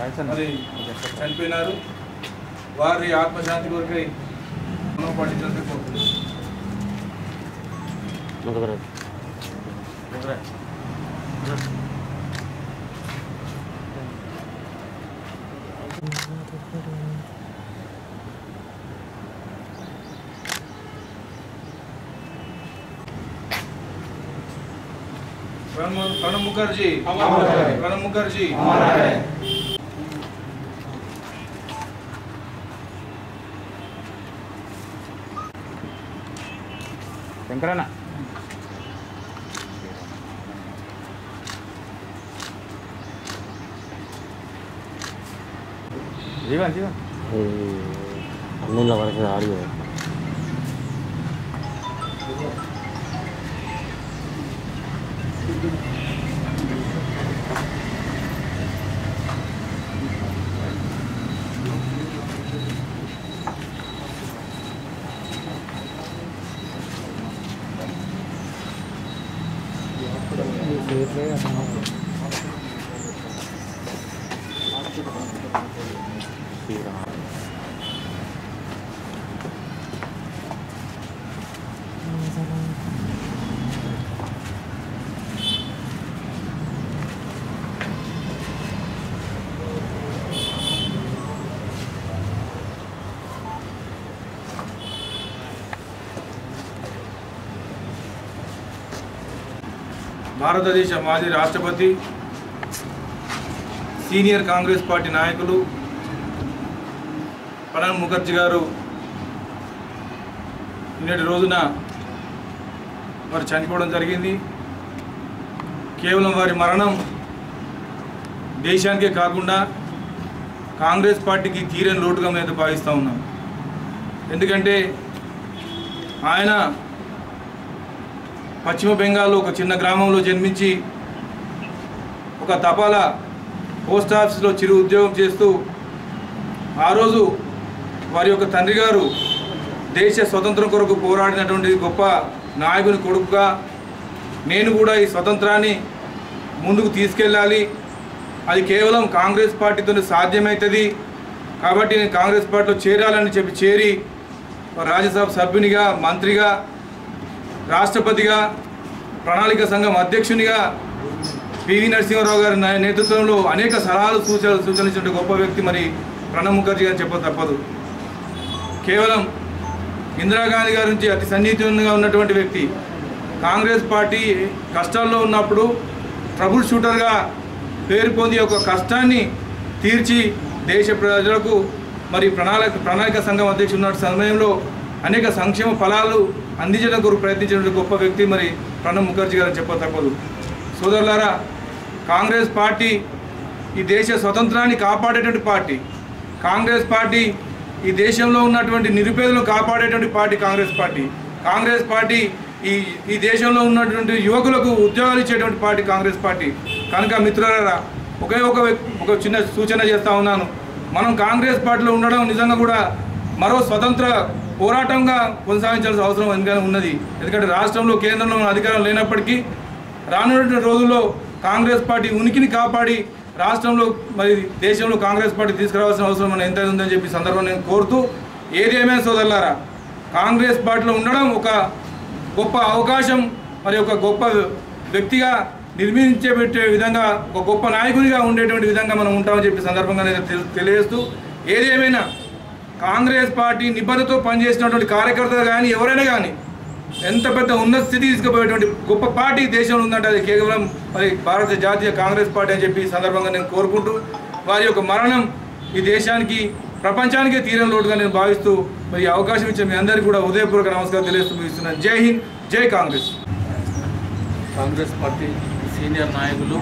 మరి చనిపోయినారు వారి ఆత్మశాంతి కొరకై మనం పాటించాలని కోరుతున్నాం प्रणब प्रणब मुखर्जी प्रणब मुखर्जी శంకరన్న జీవన్ జీవన్ అన్నిళ్ళ వరకు ఆడియో భారతదేశ మాజీ రాష్ట్రపతి సీనియర్ కాంగ్రెస్ పార్టీ నాయకులు ప్రణబ్ ముఖర్జీ గారు నిన్నటి రోజున వారు చనిపోవడం జరిగింది కేవలం వారి మరణం దేశానికే కాకుండా కాంగ్రెస్ పార్టీకి తీరని లోటుగా మేము భావిస్తూ ఉన్నాం ఎందుకంటే ఆయన పశ్చిమ బెంగాల్లో ఒక చిన్న గ్రామంలో జన్మించి ఒక తపాలా పోస్ట్ ఆఫీస్లో చిరు ఉద్యోగం చేస్తూ ఆ రోజు వారి యొక్క తండ్రి గారు దేశ స్వతంత్రం కొరకు పోరాడినటువంటి గొప్ప నాయకుని కొడుకుగా నేను కూడా ఈ స్వతంత్రాన్ని ముందుకు తీసుకెళ్ళాలి అది కేవలం కాంగ్రెస్ పార్టీతో సాధ్యమవుతుంది కాబట్టి నేను కాంగ్రెస్ పార్టీలో చేరాలని చెప్పి చేరి రాజ్యసభ సభ్యునిగా మంత్రిగా రాష్ట్రపతిగా ప్రణాళిక సంఘం అధ్యక్షునిగా పివి నరసింహారావు గారి నా- నేతృత్వంలో అనేక సలహాలు సూచనలు సూచనలు గొప్ప వ్యక్తి మరి ప్రణబ్ ముఖర్జీ గారు చెప్ప తప్పదు కేవలం ఇందిరాగాంధీ గారి నుంచి అతి సన్నిహితంగా ఉన్నటువంటి వ్యక్తి కాంగ్రెస్ పార్టీ కష్టాల్లో ఉన్నప్పుడు ట్రబుల్ షూటర్గా పేరు పొంది ఒక కష్టాన్ని తీర్చి దేశ ప్రజలకు మరి ప్రణాళిక ప్రణాళిక సంఘం అధ్యక్షుడు ఉన్న సమయంలో అనేక సంక్షేమ ఫలాలు అందించడం కొరకు ప్రయత్నించిన గొప్ప వ్యక్తి మరి ప్రణబ్ ముఖర్జీ గారు చెప్ప తప్పదు సోదరులారా కాంగ్రెస్ పార్టీ ఈ దేశ స్వతంత్రాన్ని కాపాడేటువంటి పార్టీ కాంగ్రెస్ పార్టీ ఈ దేశంలో ఉన్నటువంటి నిరుపేదలను కాపాడేటువంటి party Congress party Congress party ఈ ఈ దేశంలో ఉన్నటువంటి యువకులకు ఉద్యోగాలు ఇచ్చేటువంటి పార్టీ కాంగ్రెస్ పార్టీ కనుక మిత్రులారా ఒకే ఒక వ్యక్- ఒక చిన్న సూచన చేస్తా ఉన్నాను మనం కాంగ్రెస్ పార్టీలో ఉండడం నిజంగా కూడా మరో స్వతంత్ర పోరాటంగా కొనసాగించాల్సిన అవసరం ఎందుకని ఉన్నది ఎందుకంటే రాష్ట్రంలో కేంద్రంలో మన అధికారం లేనప్పటికీ రానున్న రోజుల్లో కాంగ్రెస్ పార్టీ ఉనికిని కాపాడి రాష్ట్రంలో మరి దేశంలో కాంగ్రెస్ పార్టీ తీసుకురావాల్సిన అవసరం మన ఎంత ఉందని చెప్పి ఈ సందర్భంగా నేను కోరుతూ ఏదేమైనా సోదరులారా కాంగ్రెస్ పార్టీలో ఉండడం ఒక గొప్ప అవకాశం మరి ఒక గొప్ప వ్యక్తిగా నిర్మించే పెట్టే విధంగా ఒక గొప్ప నాయకునిగా ఉండేటువంటి విధంగా మనం ఉంటామని చెప్పి సందర్భంగా నేను తెలి- తెలియజేస్తూ ఏదేమైనా కాంగ్రెస్ పార్టీ నిబద్ధతో పనిచేసినటువంటి కార్యకర్తలు కానీ ఎవరైనా కానీ ఎంత పెద్ద ఉన్నత స్థితి తీసుకుపోయేటువంటి గొప్ప పార్టీ దేశంలో ఉందంటే అది కేవలం మరి భారత జాతీయ కాంగ్రెస్ పార్టీ అని చెప్పి ఈ సందర్భంగా నేను కోరుకుంటూ వారి యొక్క మరణం ఈ దేశానికి ప్రపంచానికే తీరం లోటుగా నేను భావిస్తూ మరి ఈ అవకాశం ఇచ్చే మీ అందరికీ కూడా ఉదయపూర్వక నమస్కారం తెలియజేస్తూ ముగిస్తున్నాను జై హింద్ జై కాంగ్రెస్ కాంగ్రెస్ పార్టీ సీనియర్ నాయకులు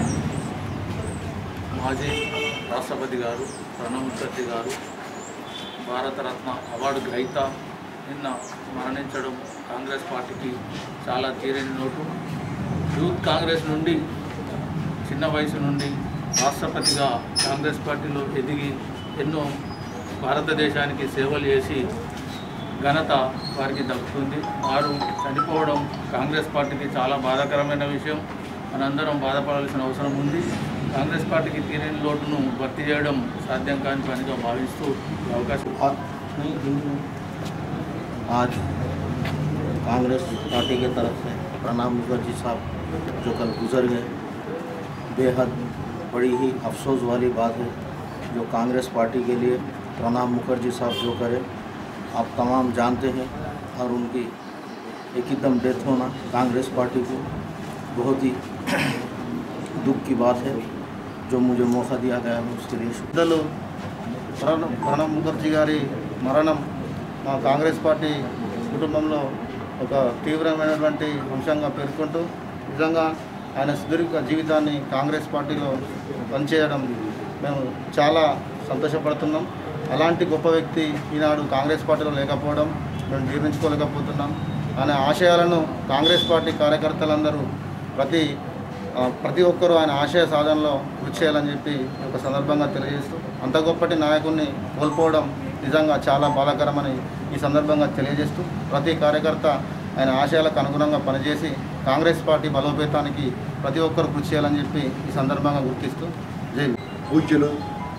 మాజీ రాష్ట్రపతి గారు ప్రణబ్ ముఖర్జీ గారు భారతరత్న అవార్డు గ్రహీత నిన్న మరణించడం కాంగ్రెస్ పార్టీకి చాలా తీరని లోటు యూత్ కాంగ్రెస్ నుండి చిన్న వయసు నుండి రాష్ట్రపతిగా కాంగ్రెస్ పార్టీలో ఎదిగి ఎన్నో భారతదేశానికి సేవలు చేసి ఘనత వారికి దక్కుతుంది వారు చనిపోవడం కాంగ్రెస్ పార్టీకి చాలా బాధాకరమైన విషయం మనందరం బాధపడాల్సిన అవసరం ఉంది కాంగ్రెస్ పార్టీకి తీరని లోటును భర్తీ చేయడం సాధ్యం కాని పనిగా భావిస్తూ ఈ అవకాశం और नहीं हिंदी में आज कांग्रेस पार्टी की तरफ से प्रणब मुखर्जी साहब जो कल गुजर गए बेहद बड़ी ही अफसोस वाली बात है जो कांग्रेस पार्टी के लिए प्रणब मुखर्जी साहब जो करे आप तमाम जानते हैं और उनकी एकदम डेथ होना कांग्रेस पार्टी को बहुत ही दुख की बात है जो मुझे मौका दिया गया है उसके लिए शुक्रिया పెద్దలు ప్రణబ్ ప్రణబ్ ముఖర్జీ గారి మరణం మా కాంగ్రెస్ పార్టీ కుటుంబంలో ఒక తీవ్రమైనటువంటి అంశంగా పేర్కొంటూ నిజంగా ఆయన సుదీర్ఘ జీవితాన్ని కాంగ్రెస్ పార్టీలో పనిచేయడం మేము చాలా సంతోషపడుతున్నాం అలాంటి గొప్ప వ్యక్తి ఈనాడు కాంగ్రెస్ పార్టీలో లేకపోవడం మేము జీర్ణించుకోలేకపోతున్నాం ఆయన ఆశయాలను కాంగ్రెస్ పార్టీ కార్యకర్తలందరూ ప్రతి ఆ, ప్రతి ఒక్కరూ ఆయన ఆశయ సాధనలో కృషి చేయాలని చెప్పి ఈ యొక్క సందర్భంగా తెలియజేస్తూ అంత గొప్పటి నాయకుడిని కోల్పోవడం నిజంగా చాలా బాధాకరమని ఈ సందర్భంగా తెలియజేస్తూ ప్రతి కార్యకర్త ఆయన ఆశయాలకు అనుగుణంగా పనిచేసి కాంగ్రెస్ పార్టీ బలోపేతానికి ప్రతి ఒక్కరు కృషి చేయాలని చెప్పి ఈ సందర్భంగా గుర్తిస్తూ జై భీమ్. పూజ్యులు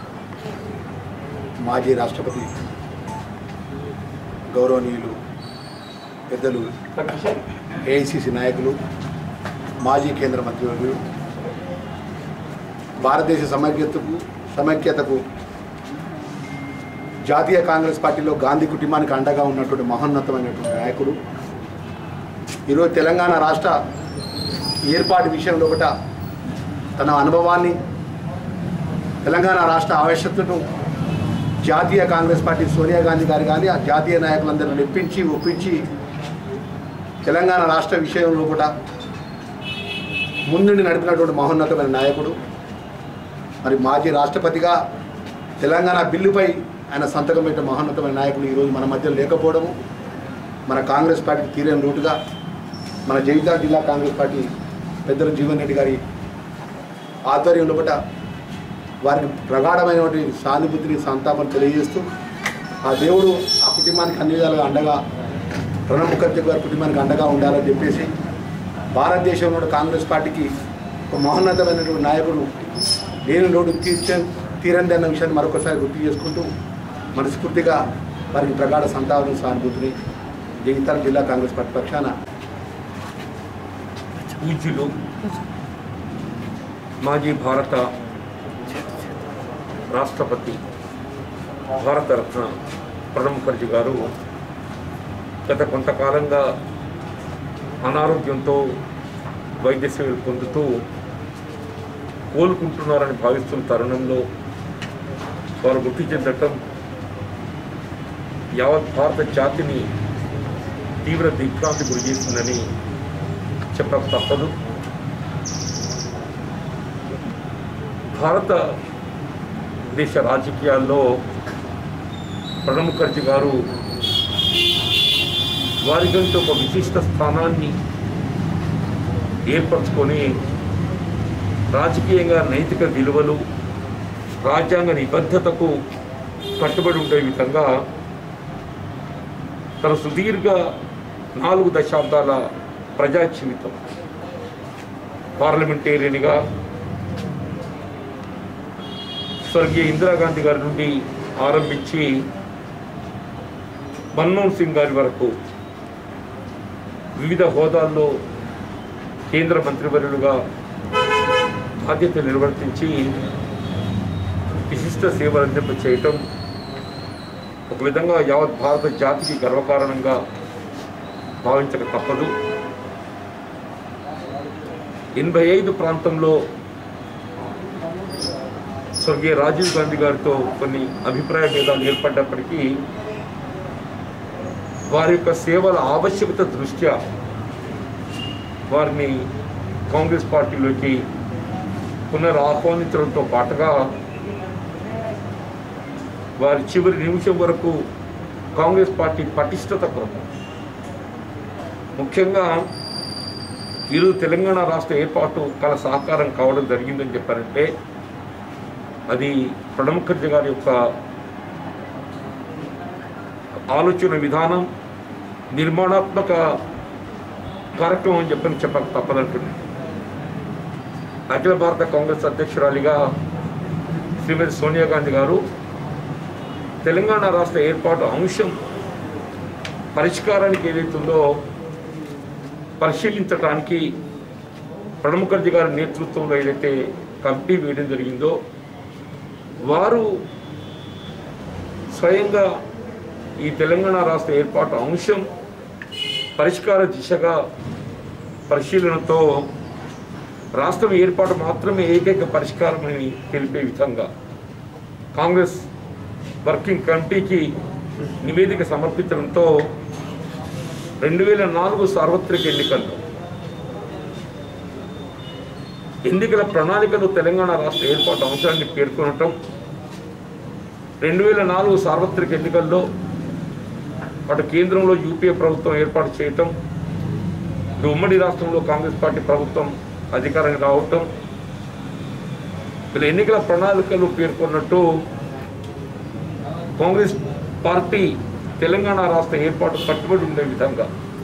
మాజీ రాష్ట్రపతి గౌరవనీయులు పెద్దలు ఏఐసిసి నాయకులు మాజీ కేంద్ర మంత్రివర్యులు భారతదేశ సమైక్యతకు సమైక్యతకు జాతీయ కాంగ్రెస్ పార్టీలో గాంధీ కుటుంబానికి అండగా ఉన్నటువంటి మహోన్నతమైనటువంటి నాయకుడు ఈరోజు తెలంగాణ రాష్ట్ర ఏర్పాటు విషయంలో ఒకట తన అనుభవాన్ని తెలంగాణ రాష్ట్ర ఆవశ్యకతను జాతీయ కాంగ్రెస్ పార్టీ సోనియా గాంధీ గారు కానీ ఆ జాతీయ నాయకులందరూ మెప్పించి ఒప్పించి తెలంగాణ రాష్ట్ర విషయంలో కూడా ముందుండి నడిపినటువంటి మహోన్నతమైన నాయకుడు మరి మాజీ రాష్ట్రపతిగా తెలంగాణ బిల్లుపై ఆయన సంతకం పెట్టిన మహోన్నతమైన నాయకుడు ఈరోజు మన మధ్య లేకపోవడము మన కాంగ్రెస్ పార్టీకి తీరని రూటుగా మన జగిత్యాల జిల్లా కాంగ్రెస్ పార్టీ పెద్దలు జీవన్ రెడ్డి గారి ఆధ్వర్యంలో కూడా వారికి ప్రగాఢమైనటువంటి సానుభూతిని సంతాపం తెలియజేస్తూ ఆ దేవుడు ఆ కుటుంబానికి అన్ని విధాలుగా అండగా ప్రణబ్ ముఖర్జీ గారి కుటుంబానికి అండగా ఉండాలని చెప్పేసి భారతదేశంలో కాంగ్రెస్ పార్టీకి ఒక మహోన్నతమైనటువంటి నాయకుడు లేని లోటు తీర్చ తీరండి అన్న విషయాన్ని మరొకసారి గుర్తు చేసుకుంటూ మనస్ఫూర్తిగా వారికి ప్రగాఢ సంతాపం సానుభూతిని జగిత్యాల జిల్లా కాంగ్రెస్ పార్టీ పక్షాన పూజ్యులు మాజీ భారత రాష్ట్రపతి భారతరత్న ప్రణబ్ ముఖర్జీ గారు గత కొంతకాలంగా అనారోగ్యంతో వైద్య సేవలు పొందుతూ కోలుకుంటున్నారని భావిస్తున్న తరుణంలో వారు మృతి చెందటం యావత్ భారత జాతిని తీవ్ర దిగ్భ్రాంతి గురి చేసిందని చెప్పక తప్పదు భారత దేశ రాజకీయాల్లో ప్రణబ్ ముఖర్జీ గారు వారికంటూ ఒక విశిష్ట స్థానాన్ని ఏర్పరచుకొని రాజకీయంగా నైతిక విలువలు రాజ్యాంగ నిబద్ధతకు కట్టుబడి ఉండే విధంగా తన సుదీర్ఘ నాలుగు దశాబ్దాల ప్రజా జీవితం పార్లమెంటేరియన్గా స్వర్గీయ ఇందిరాగాంధీ గారి నుండి ఆరంభించి మన్మోహన్ సింగ్ గారి వరకు వివిధ హోదాల్లో కేంద్ర మంత్రివర్యులుగా బాధ్యత నిర్వర్తించి విశిష్ట సేవలు అందింప చేయటం ఒక విధంగా యావత్ భారత జాతికి గర్వకారణంగా భావించక తప్పదు ఎనభై ఐదు ప్రాంతంలో స్వర్గీయ రాజీవ్ గాంధీ గారితో కొన్ని అభిప్రాయ భేదాలు ఏర్పడ్డప్పటికీ వారి యొక్క సేవల ఆవశ్యకత దృష్ట్యా వారిని కాంగ్రెస్ పార్టీలోకి పునరాహ్వానించడంతో పాటుగా వారి చివరి నిమిషం వరకు కాంగ్రెస్ పార్టీ పటిష్టత కొరకు ముఖ్యంగా ఈరోజు తెలంగాణ రాష్ట్ర ఏర్పాటు కల సహకారం కావడం జరిగిందని చెప్పారంటే అది ప్రణబ్ ముఖర్జీ గారి యొక్క ఆలోచన విధానం నిర్మాణాత్మక కార్యక్రమం అని చెప్పని చెప్పక తప్పదంటుంది అఖిల భారత కాంగ్రెస్ అధ్యక్షురాలిగా శ్రీమతి సోనియా గాంధీ గారు తెలంగాణ రాష్ట్ర ఏర్పాటు అంశం పరిష్కారానికి ఏదైతుందో పరిశీలించడానికి ప్రణబ్ ముఖర్జీ గారి నేతృత్వంలో ఏదైతే కమిటీ వేయడం జరిగిందో వారు స్వయంగా ఈ తెలంగాణ రాష్ట్ర ఏర్పాటు అంశం పరిష్కార దిశగా పరిశీలనతో రాష్ట్రం ఏర్పాటు మాత్రమే ఏకైక పరిష్కారమని తెలిపే విధంగా కాంగ్రెస్ వర్కింగ్ కమిటీకి నివేదిక సమర్పించడంతో రెండు వేల నాలుగు సార్వత్రిక ఎన్నికల్లో ఎన్నికల ప్రణాళికలు తెలంగాణ రాష్ట్ర ఏర్పాటు అంశాన్ని పేర్కొనటం రెండు వేల నాలుగు సార్వత్రిక ఎన్నికల్లో అటు కేంద్రంలో యూపీఏ ప్రభుత్వం ఏర్పాటు చేయటం ఇటు ఉమ్మడి రాష్ట్రంలో కాంగ్రెస్ పార్టీ ప్రభుత్వం అధికారానికి రావటం వీళ్ళ ఎన్నికల ప్రణాళికలు పేర్కొన్నట్టు కాంగ్రెస్ పార్టీ తెలంగాణ రాష్ట్ర ఏర్పాటు కట్టుబడి ఉండే విధంగా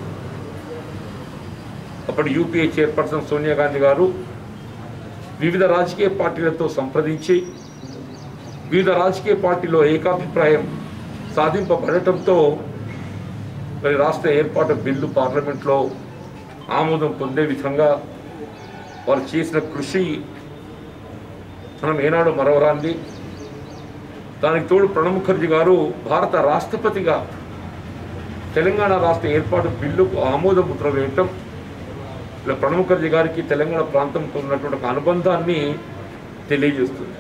అప్పటి యూపీఏ చైర్పర్సన్ సోనియా గాంధీ గారు వివిధ రాజకీయ పార్టీలతో సంప్రదించి వివిధ రాజకీయ పార్టీలో ఏకాభిప్రాయం సాధింపబడటంతో మరి రాష్ట్ర ఏర్పాటు బిల్లు పార్లమెంట్లో ఆమోదం పొందే విధంగా వారు చేసిన కృషి మనం ఏనాడు మరవరాంది దానికి తోడు ప్రణబ్ ముఖర్జీ గారు భారత రాష్ట్రపతిగా తెలంగాణ రాష్ట్ర ఏర్పాటు బిల్లుకు ఆమోద ముద్ర వేయటం ఇలా ప్రణబ్ ముఖర్జీ గారికి తెలంగాణ ప్రాంతంతో ఉన్నటువంటి ఒక అనుబంధాన్ని తెలియజేస్తుంది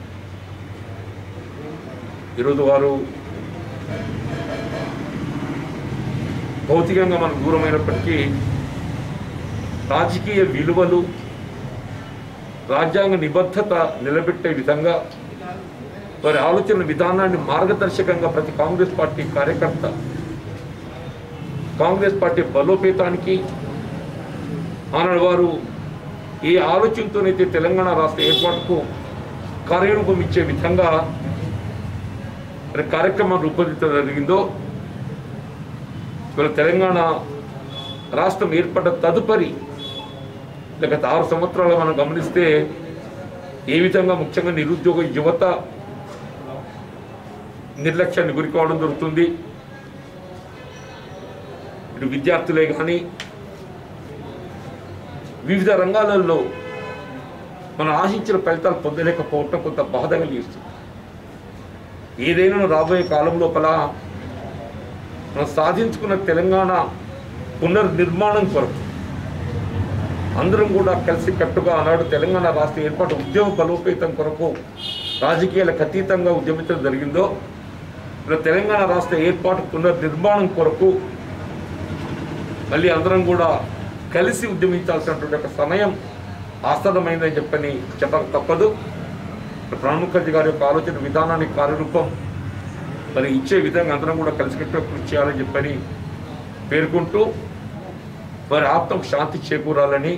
ఈరోజు వారు భౌతికంగా మనకు దూరమైనప్పటికీ రాజకీయ విలువలు రాజ్యాంగ నిబద్ధత నిలబెట్టే విధంగా వారి ఆలోచన విధానాన్ని మార్గదర్శకంగా ప్రతి కాంగ్రెస్ పార్టీ కార్యకర్త కాంగ్రెస్ పార్టీ బలోపేతానికి ఆనాడు వారు ఏ ఆలోచనతోనైతే తెలంగాణ రాష్ట్ర ఏర్పాటుకు కార్యరూపం ఇచ్చే విధంగా మరి కార్యక్రమం రూపొందించడం జరిగిందో ఇవాళ తెలంగాణ రాష్ట్రం ఏర్పడ్డ తదుపరి గత ఆరు సంవత్సరాలు మనం గమనిస్తే ఏ విధంగా ముఖ్యంగా నిరుద్యోగ యువత నిర్లక్ష్యాన్ని గురికావడం జరుగుతుంది ఇటు విద్యార్థులే కానీ వివిధ రంగాలలో మనం ఆశించిన ఫలితాలు పొందలేకపోవటం కొంత బాధ కలిగిస్తుంది ఏదైనా రాబోయే కాలం లోపల మనం సాధించుకున్న తెలంగాణ పునర్నిర్మాణం కొరకు అందరం కూడా కలిసి కట్టుగా ఆనాడు తెలంగాణ రాష్ట్ర ఏర్పాటు ఉద్యమ బలోపేతం కొరకు రాజకీయాలకు అతీతంగా ఉద్యమించడం జరిగిందో ఇలా తెలంగాణ రాష్ట్ర ఏర్పాటు పునర్నిర్మాణం కొరకు మళ్ళీ అందరం కూడా కలిసి ఉద్యమించాల్సినటువంటి ఒక సమయం ఆస్పదమైందని చెప్పని చెప్పక తప్పదు ప్రణబ్ ముఖర్జీ గారి యొక్క ఆలోచన విధానానికి కార్యరూపం మరి ఇచ్చే విధంగా అందరం కూడా కలిసికట్టుగా కృషి చేయాలని చెప్పని పేర్కొంటూ వారి ఆత్మకు శాంతి చేకూరాలని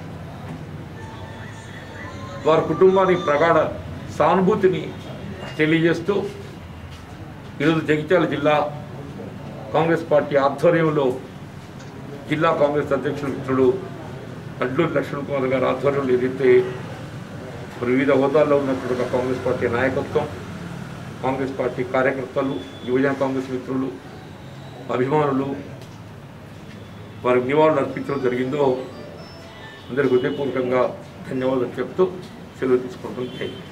వారి కుటుంబానికి ప్రగాఢ సానుభూతిని తెలియజేస్తూ ఈరోజు జగిత్యాల జిల్లా కాంగ్రెస్ పార్టీ ఆధ్వర్యంలో జిల్లా కాంగ్రెస్ అధ్యక్షుడు మిత్రుడు అడ్లూరి లక్ష్మణ్ కుమార్ గారి ఆధ్వర్యంలో ఏదైతే మరి వివిధ హోదాల్లో ఉన్నటువంటి ఒక కాంగ్రెస్ పార్టీ నాయకత్వం కాంగ్రెస్ పార్టీ కార్యకర్తలు యువజన కాంగ్రెస్ మిత్రులు అభిమానులు వారికి నివాళులు అర్పించడం జరిగిందో అందరికి హృదయపూర్వకంగా ధన్యవాదాలు చెప్తూ సెలవు తీసుకుంటుంది